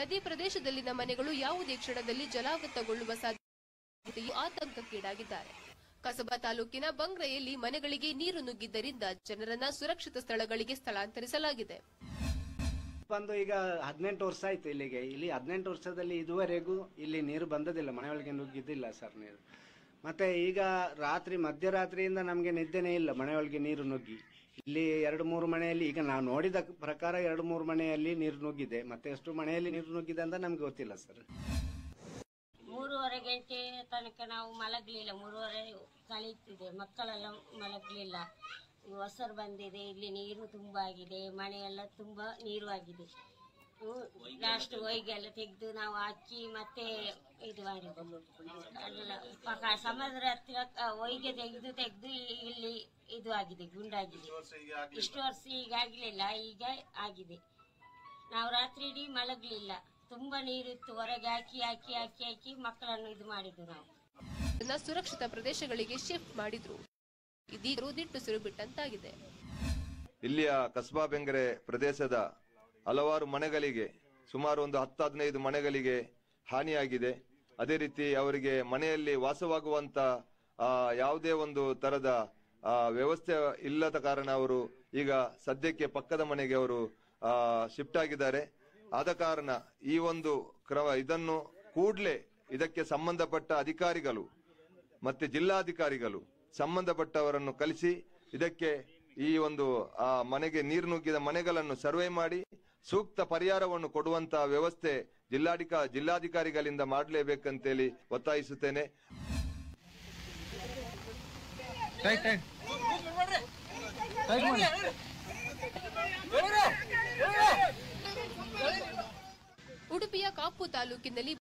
ನದಿ ಪ್ರದೇಶದಲ್ಲಿನ ಮನೆಗಳು ಯಾವುದೇ ಕ್ಷಣದಲ್ಲಿ ಜಲಾವೃತಗೊಳ್ಳುವ ಸಾಧ್ಯತೆಯು ಆತಂಕಕ್ಕೀಡಾಗಿದ್ದಾರೆ ಕಸಬಾ ತಾಲೂಕಿನ ಬಂಗ್ರೆಯಲ್ಲಿ ಮನೆಗಳಿಗೆ ನೀರು ನುಗ್ಗಿದ್ದರಿಂದ ಜನರನ್ನ ಸುರಕ್ಷಿತ ಸ್ಥಳಗಳಿಗೆ ಸ್ಥಳಾಂತರಿಸಲಾಗಿದೆ ಬಂದು ಈಗ ಹದಿನೆಂಟು ವರ್ಷ ಆಯ್ತು ಇಲ್ಲಿಗೆ ಇಲ್ಲಿ ಹದಿನೆಂಟು ವರ್ಷದಲ್ಲಿ ಇದುವರೆಗೂ ಇಲ್ಲಿ ನೀರು ಬಂದದಿಲ್ಲ ಮನೆಯೊಳಗೆ ನುಗ್ಗಿದ್ದಿಲ್ಲ ಸರ್ ನೀರು ಮತ್ತೆ ಈಗ ರಾತ್ರಿ ಮಧ್ಯರಾತ್ರಿಯಿಂದ ನಮಗೆ ನಿದ್ದೆನೇ ಇಲ್ಲ ಮನೆಯೊಳಗೆ ನೀರು ನುಗ್ಗಿ ಇಲ್ಲಿ ಎರಡು ಮೂರು ಮನೆಯಲ್ಲಿ ಈಗ ನಾವು ನೋಡಿದ ಪ್ರಕಾರ ಎರಡು ಮೂರು ಮನೆಯಲ್ಲಿ ನೀರು ನುಗ್ಗಿದೆ ಮತ್ತೆ ಎಷ್ಟು ಮನೆಯಲ್ಲಿ ನೀರು ನುಗ್ಗಿದೆ ಅಂತ ನಮ್ಗೆ ಗೊತ್ತಿಲ್ಲ ಸರ್ ಮೂರುವರೆ ಗಂಟೆ ತನಕ ನಾವು ಮಲಗಲಿಲ್ಲ ಮೂರುವರೆ ಕಳೀತಿದೆ ಮಕ್ಕಳೆಲ್ಲ ಮಲಗಲಿಲ್ಲ ಹೊಸರು ಬಂದಿದೆ ಇಲ್ಲಿ ನೀರು ತುಂಬ ಆಗಿದೆ ಮನೆಯೆಲ್ಲ ತುಂಬ ನೀರು ಆಗಿದೆ ಲಾಸ್ಟ್ ಹೊಯ್ಗೆಲ್ಲ ತೆಗೆದು ನಾವು ಹಾಕಿ ಮತ್ತೆ ಇದು ಮಾಡಿದ್ದು ಅಲ್ಲ ಪಕ- ಸಮುದ್ರ ಹತ್ತಿರ ಅಹ್, ಹೊಯ್ಗೆ ತೆಗೆದು ತೆಗೆದು ಇಲ್ಲಿ ಇದು ಆಗಿದೆ ಗುಂಡಾಗಿದೆ ಇಷ್ಟು ವರ್ಷ ಈಗ ಆಗ್ಲಿಲ್ಲ ಈಗ ಆಗಿದೆ ನಾವು ರಾತ್ರಿ ಇಡೀ ಮಲಗಲಿಲ್ಲ ತುಂಬಾ ನೀರಿತ್ತು ಹೊರಗೆ ಹಾಕಿ ಹಾಕಿ ಹಾಕಿ ಹಾಕಿ ಮಕ್ಕಳನ್ನು ಇದು ಮಾಡಿದ್ದು ನಾವು ಇದನ್ನ ಸುರಕ್ಷಿತ ಪ್ರದೇಶಗಳಿಗೆ ಶಿಫ್ಟ್ ಮಾಡಿದ್ರು ಇದೀಗ ದಿಟ್ಟುಸಿರು ಬಿಟ್ಟಂತಾಗಿದೆ ಇಲ್ಲಿಯ ಕಸ್ಬಾ ಬೆಂಗರೆ ಪ್ರದೇಶದ ಹಲವಾರು ಮನೆಗಳಿಗೆ ಸುಮಾರು ಒಂದು ಹತ್ತು ಹದಿನೈದು ಮನೆಗಳಿಗೆ ಹಾನಿಯಾಗಿದೆ ಅದೇ ರೀತಿ ಅವರಿಗೆ ಮನೆಯಲ್ಲಿ ವಾಸವಾಗುವಂತ ಆ, ಯಾವುದೇ ಒಂದು ತರದ ಆ, ವ್ಯವಸ್ಥೆ ಇಲ್ಲದ ಕಾರಣ ಅವರು ಈಗ ಸದ್ಯಕ್ಕೆ ಪಕ್ಕದ ಮನೆಗೆ ಅವರು ಶಿಫ್ಟ್ ಆಗಿದ್ದಾರೆ ಆದ ಕಾರಣ ಈ ಒಂದು ಕ್ರಮ ಇದನ್ನು ಕೂಡಲೇ ಇದಕ್ಕೆ ಸಂಬಂಧಪಟ್ಟ ಅಧಿಕಾರಿಗಳು ಮತ್ತೆ ಜಿಲ್ಲಾಧಿಕಾರಿಗಳು ಸಂಬಂಧಪಟ್ಟವರನ್ನು ಕಲಿಸಿ ಇದಕ್ಕೆ ಈ ಒಂದು ಆ ಮನೆಗೆ ನೀರು ನುಗ್ಗಿದ ಮನೆಗಳನ್ನು ಸರ್ವೆ ಮಾಡಿ ಸೂಕ್ತ ಪರಿಹಾರವನ್ನು ಕೊಡುವಂತಹ ವ್ಯವಸ್ಥೆ ಜಿಲ್ಲಾಧಿಕ ಜಿಲ್ಲಾಧಿಕಾರಿಗಳಿಂದ ಮಾಡಲೇಬೇಕಂತೇಳಿ ಒತ್ತಾಯಿಸುತ್ತೇನೆ ಉಡುಪಿಯ ಕಾಪು ತಾಲೂಕಿನಲ್ಲಿ